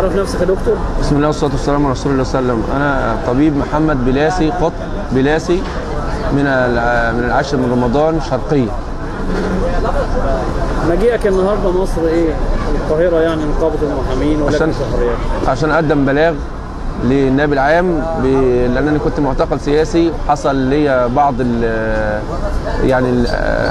عرف نفسك يا دكتور بسم الله والصلاه والسلام على رسول الله صلى الله عليه وسلم انا طبيب محمد بلاسي قط بلاسي من الع- من العاشر من رمضان شرقيه مجيئك النهارده مصر ايه القاهره يعني نقابه المحامين ولجنه عشان الحريات عشان اقدم بلاغ للنائب العام ب... لانني كنت معتقل سياسي حصل لي بعض ال... يعني ال...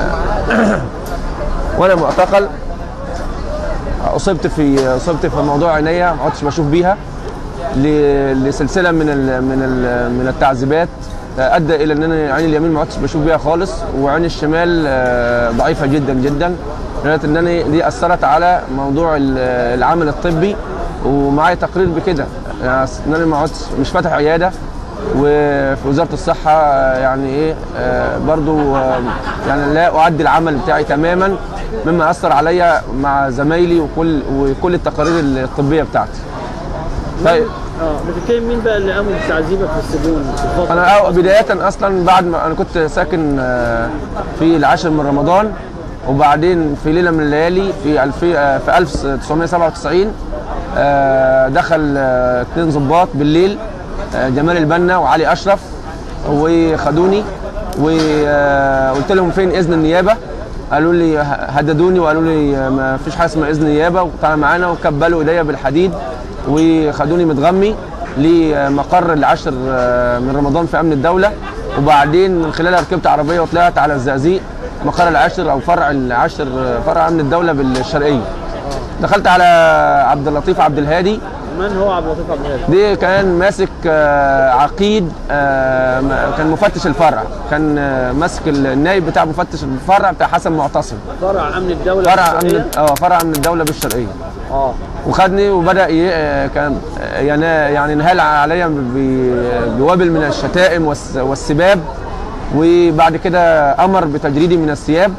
وانا معتقل اصبت في اصبت في موضوع عينيا ما عدتش بشوف بيها ل... لسلسله من ال... من ال... من التعذيبات ادى الى ان انا عيني اليمين ما عدتش بشوف بيها خالص وعيني الشمال آه، ضعيفه جدا جدا لغايه ان انا دي اثرت على موضوع ال- العمل الطبي ومعايا تقرير بكده يعني ان انا ما عدتش مش فاتح عياده وفي وزاره الصحه آه، يعني ايه آه، برضو آه، يعني لا اعدي العمل بتاعي تماما مما اثر عليا مع زمايلي وكل وكل التقارير الطبيه بتاعتي طيب اه بتتكلم مين بقى اللي قاموا بتعذيبك في السجون في الفتره انا أو- بدايه اصلا بعد ما انا كنت ساكن آه، في العاشر من رمضان وبعدين في ليله من الليالي في الف آه، في 1997 آه، دخل آه، اثنين ضباط بالليل آه، جمال البنا وعلي اشرف وخدوني وقلت لهم فين اذن النيابه قالوا لي هددوني وقالوا لي آه، ما فيش حاجه اسمها اذن نيابه وتعالى معانا وكبلوا ايديا بالحديد وخدوني متغمي لمقر العاشر آه، من رمضان في امن الدوله وبعدين من خلالها ركبت عربيه وطلعت على الزقازيق مقر العاشر او فرع العاشر آه، فرع امن الدوله بالشرقيه دخلت على عبد اللطيف عبد الهادي من هو عبد اللطيف عبد الهادي دي كان ماسك آه، عقيد آه، م- كان مفتش الفرع كان آه، ماسك النائب بتاع مفتش الفرع بتاع حسن معتصم فرع امن الدوله فرع الشرقية؟ امن اه فرع امن الدوله بالشرقيه اه وخدني وبدا ي- آه، كان آه، ينا- يعني انهال عليا ب- بوابل من الشتائم والس- والسباب وبعد كده امر بتجريدي من الثياب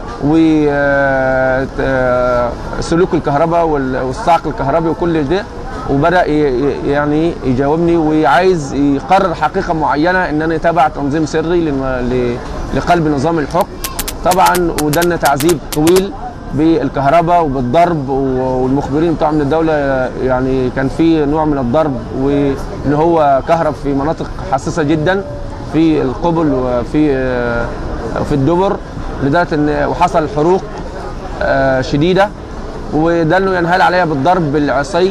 وسلوك الكهرباء وال- والصعق الكهربي وكل ده وبدا ي- ي- يعني يجاوبني وعايز يقرر حقيقه معينه ان انا تابع تنظيم سري لم- ل- لقلب نظام الحكم طبعا ودنا تعذيب طويل بالكهرباء وبالضرب و- والمخبرين بتوع من الدوله يعني كان في نوع من الضرب وان هو كهرب في مناطق حساسه جدا في القبل وفي في الدبر لدرجه ان وحصل حروق آه، شديده وده انه ينهال عليا بالضرب بالعصي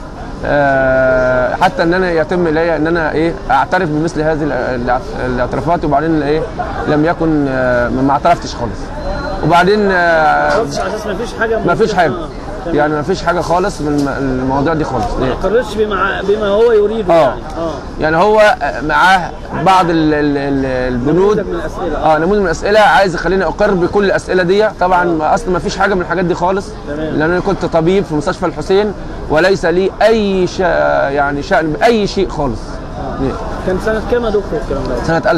آه، حتى ان انا يتم الي ان انا ايه اعترف بمثل هذه الاعت- الاعترافات وبعدين ايه لم يكن آه، ما اعترفتش خالص وبعدين آه، بس على اساس ما فيش حاجه ما فيش حاجه آه، تمام. يعني ما فيش حاجه خالص من الم- المواضيع دي خالص ما قررش بما بما هو يريده اه يعني اه يعني هو معاه بعض ال- ال- ال- البنود نموذج من الاسئله اه نموذج من الاسئله عايز يخليني اقر بكل الاسئله دي طبعا ما- اصلا ما فيش حاجه من الحاجات دي خالص تمام. لان انا كنت طبيب في مستشفى الحسين وليس لي اي شا يعني شان باي شيء خالص كان سنه كام يا دكتور الكلام ده؟ سنه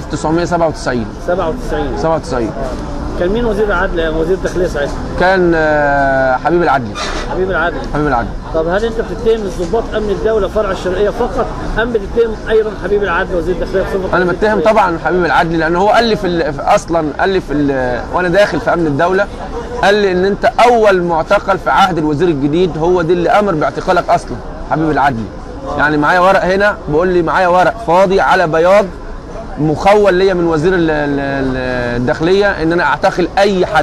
1997 97 97 كان مين وزير العدل وزير الداخليه ساعتها؟ كان آه، حبيب العدلي حبيب العدل حبيب العدلي طب هل انت بتتهم الضباط امن الدوله فرع الشرقيه فقط ام بتتهم ايضا حبيب العدل وزير الداخليه بصفه انا وزير متهم الداخلية؟ طبعا حبيب العدلي لان هو قال لي في ال- في- اصلا قال لي في ال- وانا داخل في امن الدوله قال لي ان انت اول معتقل في عهد الوزير الجديد هو دي اللي امر باعتقالك اصلا حبيب العدلي يعني معايا ورق هنا بيقول لي معايا ورق فاضي على بياض مخول ليا من وزير ال- ال- ال- الداخليه ان انا اعتقل اي حد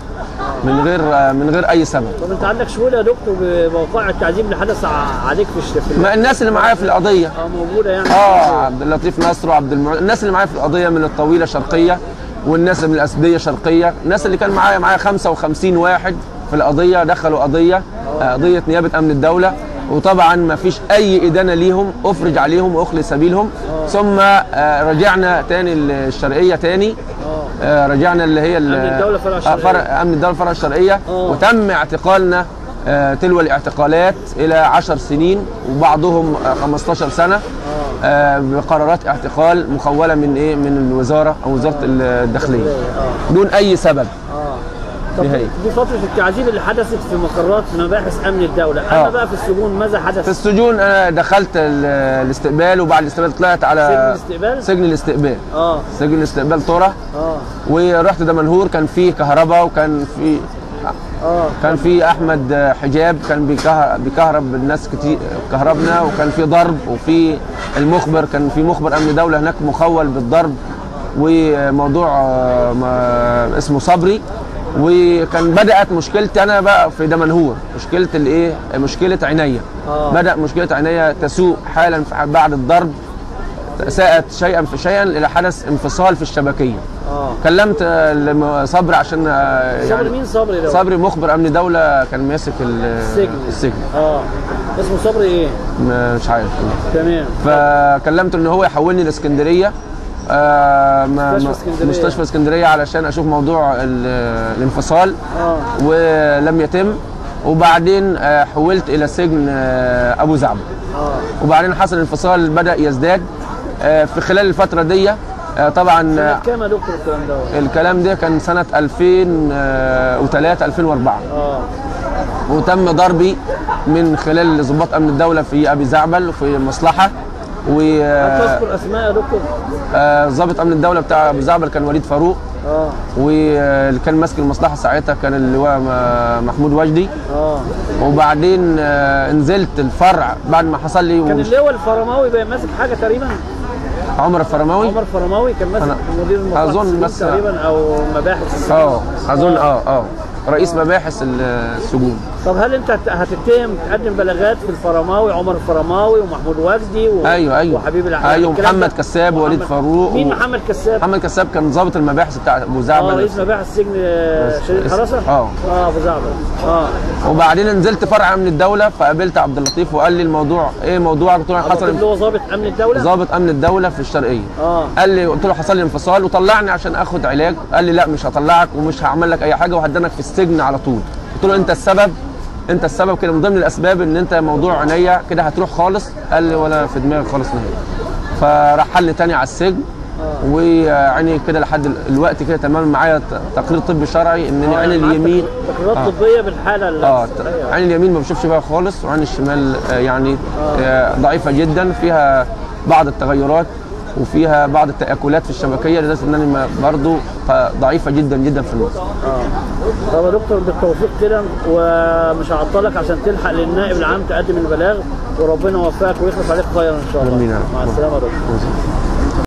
من غير من غير اي سبب طب انت عندك شهوده يا دكتور بوقائع التعذيب اللي حدث ع- عليك في الش- في ما الناس اللي معايا في القضيه اه موجوده يعني اه عبد اللطيف نصر وعبد المع... الناس اللي معايا في القضيه من الطويله شرقيه والناس من الاسديه شرقيه الناس اللي كان معايا معايا 55 واحد في القضيه دخلوا قضيه آه، قضيه نيابه امن الدوله وطبعا ما فيش اي ادانه ليهم افرج عليهم واخلي سبيلهم ثم آه، رجعنا تاني الشرقيه تاني آه، رجعنا اللي هي ال- أمن الدولة فرع آه، الشرقية. فرع امن الدوله فرع الشرقيه آه. وتم اعتقالنا آه، تلو الاعتقالات الى 10 سنين وبعضهم آه، 15 سنه آه، بقرارات اعتقال مخوله من ايه من الوزاره او وزاره الداخليه اه دون اي سبب اه طب دي هي. دي فتره التعذيب اللي حدثت في مقرات مباحث امن الدوله اما آه. بقى في السجون ماذا في حدث السجون انا دخلت ال- الاستقبال وبعد الاستقبال طلعت سجن على الاستقبال سجن الاستقبال اه سجن الاستقبال طرة اه ورحت دمنهور كان فيه كهرباء وكان فيه اه كان في احمد حجاب كان بيكه- بيكهرب الناس كتير كهربنا وكان في ضرب وفي المخبر كان في مخبر امن دوله هناك مخول بالضرب وموضوع آه، ما- اسمه صبري وكان بدات مشكلتي انا بقى في دمنهور مشكله الايه مشكله عينيا آه. بدا مشكله عينيا تسوء حالا في- بعد الضرب ساءت شيئا فشيئا الى حدث انفصال في الشبكيه اه كلمت آه، الم- صبري عشان آه، صبري مين صبري ده؟ صبري مخبر امن دوله كان ماسك ال- السجن السجن اه اسمه صبري ايه؟ ما- مش عارف تمام فكلمته ان هو يحولني الاسكندريه آه ما- مستشفى ما- اسكندرية. مستشفى اسكندريه علشان اشوف موضوع ال- الانفصال اه ولم يتم وبعدين آه، حولت الى سجن آه، ابو زعبل اه وبعدين حصل انفصال بدا يزداد آه، في خلال الفتره دي آه، طبعا آه، سنة كام يا دكتور الكلام ده؟ الكلام ده كان سنه 2003 2004 اه وتم ضربي من خلال ضباط امن الدوله في ابي زعبل في مصلحه و هل تذكر اسماء يا دكتور؟ آه، ضابط امن الدوله بتاع ابو زعبل كان وليد فاروق اه واللي كان ماسك المصلحه ساعتها كان اللواء م- محمود وجدي اه وبعدين آه، نزلت الفرع بعد ما حصل لي كان وش- اللواء الفرماوي بقى ماسك حاجه تقريبا عمر الفرماوي عمر فرماوي كان ماسك أنا مدير المصلحه أظن السجون بس- تقريبا او مباحث السجون. اه اظن اه اه رئيس مباحث السجون طب هل انت هت- هتتهم تقدم بلاغات في الفرماوي عمر الفرماوي ومحمود وجدي و... أيوة، أيوة. وحبيب العالم أيوة، الكلام محمد ده؟ كساب ووليد محمد- فاروق مين و- محمد كساب؟ محمد كساب كان ضابط المباحث بتاع ابو اه زعبل رئيس مباحث السجن آه، شريف اس- حرسه؟ اه. اه ابو زعبل اه وبعدين نزلت فرع امن الدوله فقابلت عبد اللطيف وقال لي الموضوع ايه موضوع قلت له حصل اللي حصل هو ضابط امن الدوله؟ ضابط امن الدوله في الشرقيه اه قال لي قلت له حصل لي انفصال وطلعني عشان اخد علاج قال لي لا مش هطلعك ومش هعمل لك اي حاجه وهدنك في السجن على طول قلت له انت السبب انت السبب كده من ضمن الاسباب ان انت موضوع عينيا كده هتروح خالص قال لي ولا في دماغي خالص نهائي فرحلني تاني على السجن وعيني كده لحد ال- الوقت كده تمام معايا ت- تقرير طبي شرعي ان آه، عيني يعني معاك اليمين تقريرات آه. طبيه بالحاله اللي اه ت- عين اليمين ما بشوفش بيها خالص وعين الشمال آه، يعني آه، ضعيفه جدا فيها بعض التغيرات وفيها بعض التاكلات في الشبكيه لدرجه ان انا برضه ضعيفه جدا جدا في النص اه طب يا دكتور بالتوفيق كده ومش هعطلك عشان تلحق للنائب العام تقدم البلاغ وربنا يوفقك ويخلص عليك خيرا ان شاء الله آمين يا رب. مع السلامه يا دكتور